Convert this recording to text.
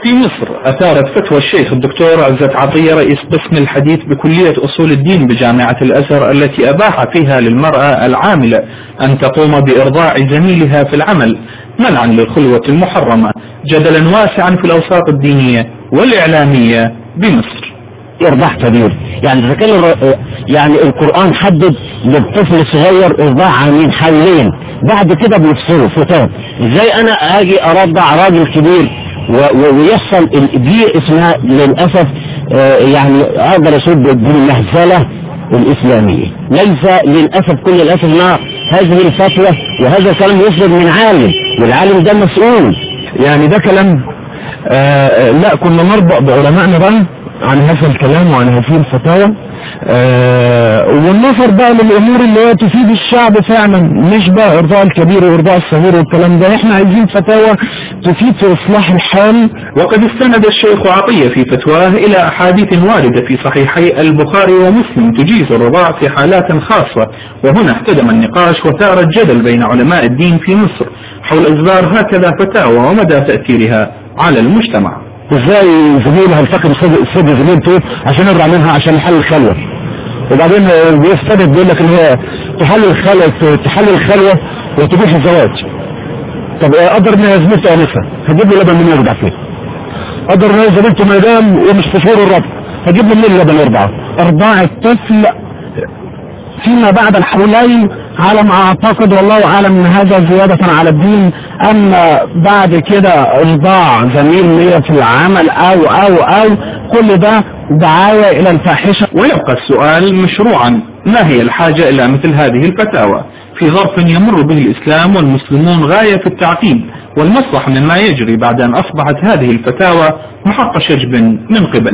في مصر أثارت فتوى الشيخ الدكتور عزت عطية رئيس قسم الحديث بكلية أصول الدين بجامعة الأزهر التي أباح فيها للمرأة العاملة أن تقوم بإرضاع زميلها في العمل منعا للخلوة المحرمة جدلا واسعا في الأوساط الدينية والإعلامية بمصر إرضاع كبير يعني إذا كان الر- يعني القرآن حدد للطفل الصغير إرضاع عامين حولين بعد كده بيفصلوا فتات إزاي أنا أجي أرضع راجل كبير و- و- ويحصل ال- دي اسمها للأسف آه، يعني أقدر أسود بالمهزلة الإسلامية ليس للأسف كل الأسف ما هذه الفتوى وهذا الكلام يصدر من عالم والعالم ده مسؤول يعني ده كلام آه لا كنا نربأ بعلمائنا بقى عن هذا الكلام وعن هذه الفتاوى آه والنظر بقى للامور اللي هي تفيد الشعب فعلا مش بقى ارضاء الكبير وارضاء الصغير والكلام ده احنا عايزين فتاوى تفيد في اصلاح الحال وقد استند الشيخ عطية في فتواه إلى أحاديث واردة في صحيحي البخاري ومسلم تجيز الرضاع في حالات خاصة وهنا احتدم النقاش وثار الجدل بين علماء الدين في مصر حول إصدار هكذا فتاوى ومدى تأثيرها على المجتمع ازاي زميلها الفقر السد زميلته عشان يرضع منها عشان يحل الخلوة وبعدين بيستند بيقول لك ان هي تحل الخلوة تحل الخلوة وتبيح الزواج طب قدر ان هي زميلته انسة هجيب له لبن من يرضع فيه قدر ان هي زميلته مدام ومش في شهور الرضع هجيب له منين لبن يرضعه ارضاع الطفل فيما بعد الحولين على ما اعتقد والله اعلم ان هذا زيادة على الدين اما بعد كده ارضاع زميل ليا في العمل او او او كل ده دعاية الى الفاحشة ويبقى السؤال مشروعا ما هي الحاجة إلى مثل هذه الفتاوى في ظرف يمر به الإسلام والمسلمون غاية في التعقيد والمصلحة مما يجري بعد أن أصبحت هذه الفتاوى محق شجب من قبل